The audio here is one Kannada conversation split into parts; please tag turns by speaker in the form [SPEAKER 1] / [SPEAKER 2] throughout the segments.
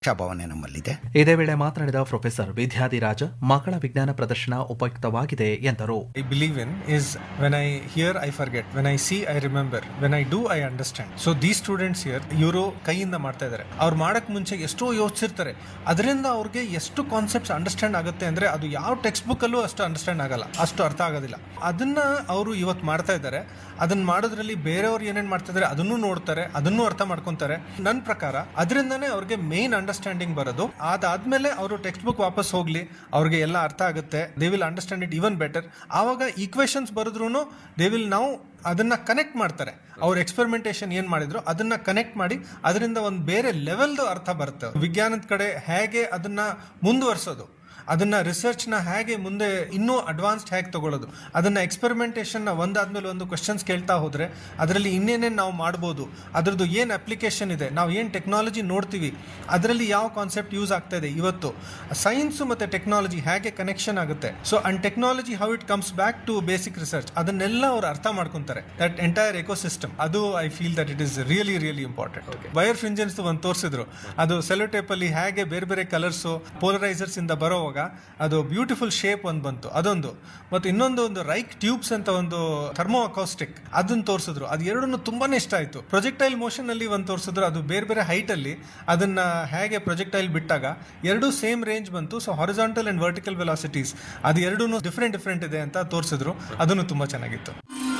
[SPEAKER 1] ಭಾವನೆ ನಮ್ಮಲ್ಲಿದೆ
[SPEAKER 2] ಇದೇ ವೇಳೆ ಮಾತನಾಡಿದ ಪ್ರೊಫೆಸರ್ ವಿದ್ಯಾಧಿರಾಜ ಮಕ್ಕಳ ವಿಜ್ಞಾನ ಪ್ರದರ್ಶನ ಉಪಯುಕ್ತವಾಗಿದೆ ಎಂದರು
[SPEAKER 3] I believe in is when I hear, I forget. When I see, I remember. When I do, I understand. So these students here, ಇವರು ಕೈಯಿಂದ ಮಾಡ್ತಾ ಇದ್ದಾರೆ ಅವ್ರು ಮಾಡಕ್ ಮುಂಚೆ ಎಷ್ಟೋ ಯೋಚಿಸಿರ್ತಾರೆ ಅದರಿಂದ ಅವ್ರಿಗೆ ಎಷ್ಟು ಕಾನ್ಸೆಪ್ಟ್ಸ್ ಅಂಡರ್ಸ್ಟ್ಯಾಂಡ್ ಆಗುತ್ತೆ ಅಂದ್ರೆ ಅದು ಯಾವ ಟೆಕ್ಸ್ಟ್ ಬುಕ್ ಅಲ್ಲೂ ಅಷ್ಟು ಅಂಡರ್ಸ್ಟ್ಯಾಂಡ್ ಆಗಲ್ಲ ಅಷ್ಟು ಅರ್ಥ ಆಗೋದಿಲ್ಲ ಅದನ್ನ ಅವರು ಇವತ್ತು ಮಾಡ್ತಾ ಇದ್ದಾರೆ ಅದನ್ನ ಮಾಡೋದ್ರಲ್ಲಿ ಬೇರೆಯವ್ರು ಏನೇನ್ ಮಾಡ್ತಾ ಇದ್ದಾರೆ ಅದನ್ನು ನೋಡ್ತಾರೆ ಅದನ್ನು ಅರ್ಥ ಮಾಡ್ಕೊಂತಾರೆ ನನ್ನ ಪ್ರಕಾರ ಅದರಿಂದನೇ ಅವ್ರಿಗೆ ಮೇನ್ ಅಂಡರ್ಸ್ಟ್ಯಾಂಡಿಂಗ್ ಬರೋದು ಅದಾದ್ಮೇಲೆ ಅವರು ಟೆಕ್ಸ್ಟ್ ಬುಕ್ ವಾಪಸ್ ಹೋಗ್ಲಿ ಅವ್ರಿಗೆ ಎಲ್ಲ ಅರ್ಥ ಆಗುತ್ತೆ they will understand it even better ಆವಾಗ ಈಕ್ವೇಶನ್ಸ್ ಬರೆದ್ರು ದೇ ವಿಲ್ ನಾವು ಅದನ್ನ ಕನೆಕ್ಟ್ ಮಾಡ್ತಾರೆ ಅವ್ರ ಎಕ್ಸ್ಪೆರಿಮೆಂಟೇಷನ್ ಏನ್ ಮಾಡಿದ್ರು ಅದನ್ನ ಕನೆಕ್ಟ್ ಮಾಡಿ ಅದರಿಂದ ಒಂದು ಬೇರೆ ಲೆವೆಲ್ದು ಅರ್ಥ ಬರುತ್ತೆ ವಿಜ್ಞಾನದ ಕಡೆ ಹೇಗೆ ಅದನ್ನ ಮುಂದುವರ್ಸೋದು ಅದನ್ನ ರಿಸರ್ಚ್ ನ ಹೇಗೆ ಮುಂದೆ ಇನ್ನೂ ಅಡ್ವಾನ್ಸ್ಡ್ ಹೇಗೆ ತಗೊಳ್ಳೋದು ಅದನ್ನ ಎಕ್ಸ್ಪೆರಿಮೆಂಟೇಷನ್ ನ ಒಂದಾದ್ಮೇಲೆ ಒಂದು ಕ್ವಶನ್ಸ್ ಕೇಳ್ತಾ ಹೋದ್ರೆ ಅದರಲ್ಲಿ ಇನ್ನೇನೇನು ನಾವು ಮಾಡ್ಬೋದು ಅದ್ರದ್ದು ಏನು ಅಪ್ಲಿಕೇಶನ್ ಇದೆ ನಾವು ಏನು ಟೆಕ್ನಾಲಜಿ ನೋಡ್ತೀವಿ ಅದರಲ್ಲಿ ಯಾವ ಕಾನ್ಸೆಪ್ಟ್ ಯೂಸ್ ಆಗ್ತಾ ಇದೆ ಇವತ್ತು ಸೈನ್ಸ್ ಮತ್ತೆ ಟೆಕ್ನಾಲಜಿ ಹೇಗೆ ಕನೆಕ್ಷನ್ ಆಗುತ್ತೆ so and technology how it comes back to basic research ಅದನ್ನೆಲ್ಲ ಅವ್ರು ಅರ್ಥ ಮಾಡ್ಕೊಂತಾರೆ ದಟ್ ಎಂಟೈರ್ ಎಕೋಸಿಸ್ಟಮ್ ಅದು I feel that it is really really important ವೈರ್ ಫಿಂಜನ್ಸ್ ಒಂದು ತೋರಿಸಿದ್ರು ಅದು ಸೆಲೋಟೇಪ್ ಅಲ್ಲಿ ಹೇಗೆ ಬೇರೆ ಬೇರೆ ಕಲರ್ಸ್ ಪೋಲರೈಸರ್ಸ್ ಇಂದ ಬರೋವಾಗ ಅದು ಬ್ಯೂಟಿಫುಲ್ ಶೇಪ್ ಒಂದು ಬಂತು ಅದೊಂದು ಮತ್ತು ಇನ್ನೊಂದು ಒಂದು ರೈಕ್ ಟ್ಯೂಬ್ಸ್ ಅಂತ ಒಂದು ಥರ್ಮೋ ಅಕೌಸ್ಟಿಕ್ ಅದನ್ನ ತೋರಿಸಿದ್ರು ಅದು ಎರಡನ್ನು ತುಂಬಾನೇ ಇಷ್ಟ ಆಯ್ತು ಪ್ರೊಜೆಕ್ಟೈಲ್ ಮೋಷನ್ ಅಲ್ಲಿ ಒಂದು ತೋರಿಸಿದ್ರು ಅದು ಬೇರೆ ಬೇರೆ ಹೈಟ್ ಅಲ್ಲಿ ಅದನ್ನ ಹೇಗೆ ಪ್ರೊಜೆಕ್ಟೈಲ್ ಬಿಟ್ಟಾಗ ಎರಡು ಸೇಮ್ ರೇಂಜ್ ಬಂತು so horizontal and vertical velocities ಅದು ಎರಡೂ ಡಿಫ್ರೆಂಟ್ ಡಿಫ್ರೆಂಟ್ ಇದೆ ಅಂತ ತೋರಿಸಿದ್ರು ಅದನ್ನು ತುಂಬಾ ಚೆನ್ನಾಗಿತ್ತು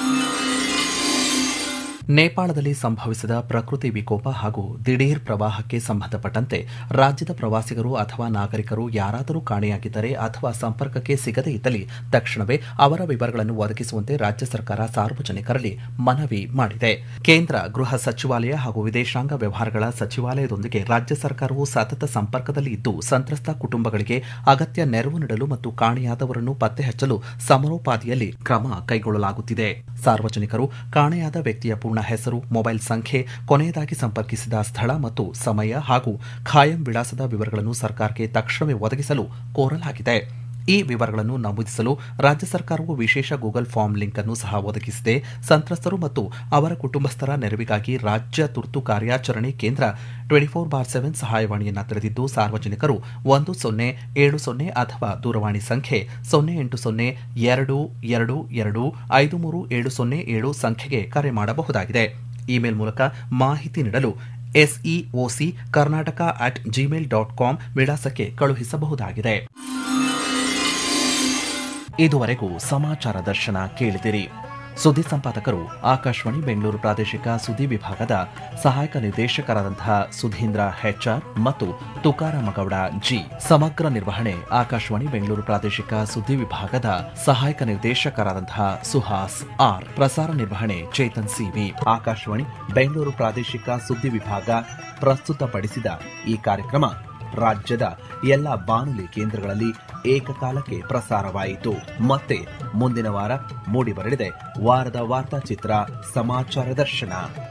[SPEAKER 2] ನೇಪಾಳದಲ್ಲಿ ಸಂಭವಿಸಿದ ಪ್ರಕೃತಿ ವಿಕೋಪ ಹಾಗೂ ದಿಢೀರ್ ಪ್ರವಾಹಕ್ಕೆ ಸಂಬಂಧಪಟ್ಟಂತೆ ರಾಜ್ಯದ ಪ್ರವಾಸಿಗರು ಅಥವಾ ನಾಗರಿಕರು ಯಾರಾದರೂ ಕಾಣೆಯಾಗಿದ್ದರೆ ಅಥವಾ ಸಂಪರ್ಕಕ್ಕೆ ಸಿಗದೇ ಇದ್ದಲ್ಲಿ ತಕ್ಷಣವೇ ಅವರ ವಿವರಗಳನ್ನು ಒದಗಿಸುವಂತೆ ರಾಜ್ಯ ಸರ್ಕಾರ ಸಾರ್ವಜನಿಕರಲ್ಲಿ ಮನವಿ ಮಾಡಿದೆ ಕೇಂದ್ರ ಗೃಹ ಸಚಿವಾಲಯ ಹಾಗೂ ವಿದೇಶಾಂಗ ವ್ಯವಹಾರಗಳ ಸಚಿವಾಲಯದೊಂದಿಗೆ ರಾಜ್ಯ ಸರ್ಕಾರವು ಸತತ ಸಂಪರ್ಕದಲ್ಲಿ ಇದ್ದು ಸಂತ್ರಸ್ತ ಕುಟುಂಬಗಳಿಗೆ ಅಗತ್ಯ ನೆರವು ನೀಡಲು ಮತ್ತು ಕಾಣೆಯಾದವರನ್ನು ಪತ್ತೆ ಹಚ್ಚಲು ಸಮರೋಪಾದಿಯಲ್ಲಿ ಕ್ರಮ ಕೈಗೊಳ್ಳಲಾಗುತ್ತಿದೆ ಸಾರ್ವಜನಿಕರು ಕಾಣೆಯಾದ ವ್ಯಕ್ತಿಯ ಪೂರ್ಣ ಹೆಸರು ಮೊಬೈಲ್ ಸಂಖ್ಯೆ ಕೊನೆಯದಾಗಿ ಸಂಪರ್ಕಿಸಿದ ಸ್ಥಳ ಮತ್ತು ಸಮಯ ಹಾಗೂ ಖಾಯಂ ವಿಳಾಸದ ವಿವರಗಳನ್ನು ಸರ್ಕಾರಕ್ಕೆ ತಕ್ಷಣವೇ ಒದಗಿಸಲು ಕೋರಲಾಗಿದೆ ಈ ವಿವರಗಳನ್ನು ನಮೂದಿಸಲು ರಾಜ್ಯ ಸರ್ಕಾರವು ವಿಶೇಷ ಗೂಗಲ್ ಫಾರ್ಮ್ ಲಿಂಕ್ ಅನ್ನು ಸಹ ಒದಗಿಸಿದೆ ಸಂತ್ರಸ್ತರು ಮತ್ತು ಅವರ ಕುಟುಂಬಸ್ಥರ ನೆರವಿಗಾಗಿ ರಾಜ್ಯ ತುರ್ತು ಕಾರ್ಯಾಚರಣೆ ಕೇಂದ್ರ ಟ್ವೆಂಟಿ ಫೋರ್ ಬಾರ್ ಸೆವೆನ್ ಸಹಾಯವಾಣಿಯನ್ನು ತೆರೆದಿದ್ದು ಸಾರ್ವಜನಿಕರು ಒಂದು ಸೊನ್ನೆ ಏಳು ಸೊನ್ನೆ ಅಥವಾ ದೂರವಾಣಿ ಸಂಖ್ಯೆ ಸೊನ್ನೆ ಎಂಟು ಸೊನ್ನೆ ಎರಡು ಎರಡು ಎರಡು ಐದು ಮೂರು ಏಳು ಸೊನ್ನೆ ಏಳು ಸಂಖ್ಯೆಗೆ ಕರೆ ಮಾಡಬಹುದಾಗಿದೆ ಇಮೇಲ್ ಮೂಲಕ ಮಾಹಿತಿ ನೀಡಲು SEOC Karnataka at Gmail dot com ವಿಳಾಸಕ್ಕೆ ಕಳುಹಿಸಬಹುದಾಗಿದೆ ಇದುವರೆಗೂ ಸಮಾಚಾರ ದರ್ಶನ ಕೇಳಿದಿರಿ ಸುದ್ದಿ ಸಂಪಾದಕರು ಆಕಾಶವಾಣಿ ಬೆಂಗಳೂರು ಪ್ರಾದೇಶಿಕ ಸುದ್ದಿ ವಿಭಾಗದ ಸಹಾಯಕ ನಿರ್ದೇಶಕರಾದಂತಹ ಸುಧೀಂದ್ರ ಹೆಚ್ಆರ್ ಮತ್ತು ತುಕಾರಾಮ ಗೌಡ ಜಿ ಸಮಗ್ರ ನಿರ್ವಹಣೆ ಆಕಾಶವಾಣಿ ಬೆಂಗಳೂರು ಪ್ರಾದೇಶಿಕ ಸುದ್ದಿ ವಿಭಾಗದ ಸಹಾಯಕ ನಿರ್ದೇಶಕರಾದಂತಹ ಸುಹಾಸ್ ಆರ್ ಪ್ರಸಾರ ನಿರ್ವಹಣೆ ಚೇತನ್ ಸಿವಿ ಆಕಾಶವಾಣಿ ಬೆಂಗಳೂರು ಪ್ರಾದೇಶಿಕ ಸುದ್ದಿ ವಿಭಾಗ ಪ್ರಸ್ತುತಪಡಿಸಿದ ಈ ಕಾರ್ಯಕ್ರಮ ರಾಜ್ಯದ ಎಲ್ಲ ಬಾನುಲಿ ಕೇಂದ್ರಗಳಲ್ಲಿ ಏಕಕಾಲಕ್ಕೆ ಪ್ರಸಾರವಾಯಿತು ಮತ್ತೆ ಮುಂದಿನ ವಾರ ಮೂಡಿಬರಲಿದೆ ವಾರದ ವಾರ್ತಾಚಿತ್ರ ಸಮಾಚಾರ ದರ್ಶನ